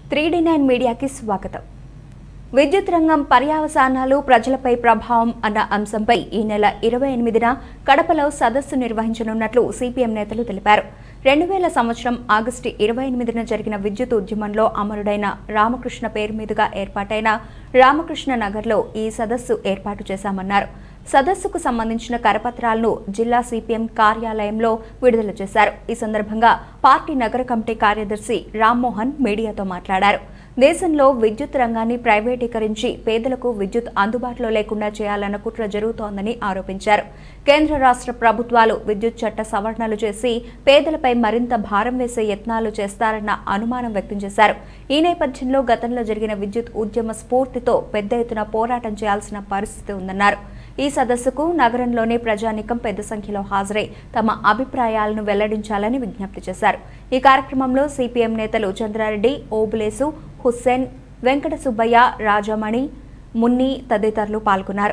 three nine మీడియాకి స్వాగతం విద్యుత్ రంగం పర్యావసానాలు ప్రజలపై ప్రభావం అన్న అంశంపై ఈ నెల ఇరవై ఎనిమిదిన కడపలో సదస్సు నిర్వహించనున్నట్లు సిపిఎం నేతలు తెలిపారు రెండు వేల సంవత్సరం ఆగస్టు ఇరవై ఎనిమిదిన జరిగిన విద్యుత్ ఉద్యమంలో అమరుడైన రామకృష్ణ పేరు మీదుగా ఏర్పాటైన రామకృష్ణ నగర్లో ఈ సదస్సు ఏర్పాటు చేశామన్నారు సదస్సుకు సంబంధించిన కరపత్రాలను జిల్లా సిపిఎం కార్యాలయంలో విడుదల చేశారు ఈ సందర్భంగా పార్టీ నగర కమిటీ కార్యదర్శి రామ్మోహన్ మీడియాతో మాట్లాడారు దేశంలో విద్యుత్ రంగాన్ని ప్రైవేటీకరించి పేదలకు విద్యుత్ అందుబాటులో లేకుండా చేయాలన్న కుట్ర జరుగుతోందని ఆరోపించారు కేంద్ర రాష్ట్ర ప్రభుత్వాలు విద్యుత్ చట్ట సవరణలు చేసి పేదలపై మరింత భారం వేసే యత్నాలు చేస్తారన్న అనుమానం వ్యక్తం చేశారు ఈ నేపథ్యంలో గతంలో జరిగిన విద్యుత్ ఉద్యమ స్ఫూర్తితో పెద్ద ఎత్తున పోరాటం చేయాల్సిన పరిస్థితి ఉందన్నారు ఈ సదస్సుకు నగరంలోని ప్రజానికం పెద్ద సంఖ్యలో హాజరై తమ అభిప్రాయాలను వెల్లడించాలని విజ్ఞప్తి చేశారు ఈ కార్యక్రమంలో సిపిఎం నేతలు చంద్రారెడ్డి ఓబులేసు హుస్సేన్ వెంకట సుబ్బయ్య రాజమణి మున్ని తదితరులు పాల్గొన్నారు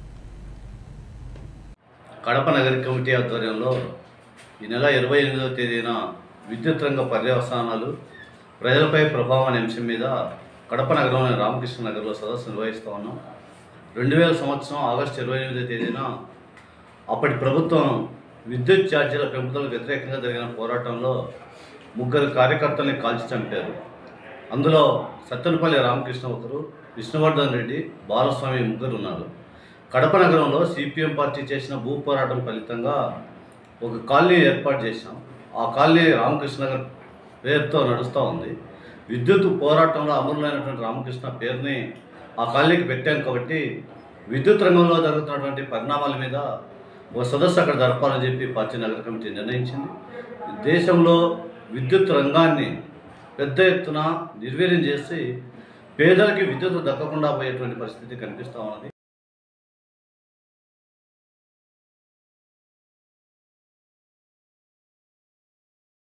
కడప నగర కమిటీ ఆధ్వర్యంలో ఈ నెల ఇరవై ఎనిమిదవ తేదీన విద్యుత్ రంగ పర్యవసానాలు ప్రజలపై ప్రభావం అనే అంశం మీద కడప నగరంలోని రామకృష్ణ నగర్లో సదస్సు నిర్వహిస్తూ ఉన్నాం రెండు వేల సంవత్సరం ఆగస్టు ఇరవై ఎనిమిదవ తేదీన అప్పటి ప్రభుత్వం విద్యుత్ ఛార్జీల పెంపుదలకు వ్యతిరేకంగా జరిగిన పోరాటంలో ముగ్గురు కార్యకర్తల్ని కాల్చి చంపారు అందులో సత్తెనపల్లి రామకృష్ణ ఒకరు విష్ణువర్ధన్ రెడ్డి బాలస్వామి ముగ్గురు ఉన్నారు కడప నగరంలో సిపిఎం పార్టీ చేసిన భూ పోరాటం ఫలితంగా ఒక కాలనీ ఏర్పాటు చేశాం ఆ కాలనీ రామకృష్ణ నగర్ పేరుతో నడుస్తూ ఉంది విద్యుత్ పోరాటంలో అమరులైనటువంటి రామకృష్ణ పేరుని ఆ కాలనీకి పెట్టాం కాబట్టి విద్యుత్ రంగంలో జరుగుతున్నటువంటి పరిణామాల మీద ఒక సదస్సు అక్కడ జరపాలని చెప్పి పార్టీ నగర కమిటీ నిర్ణయించింది దేశంలో విద్యుత్ రంగాన్ని పెద్ద ఎత్తున నిర్వీర్యం చేసి పేదలకి విద్యుత్ దక్కకుండా పోయేటువంటి పరిస్థితి కనిపిస్తూ ఉన్నది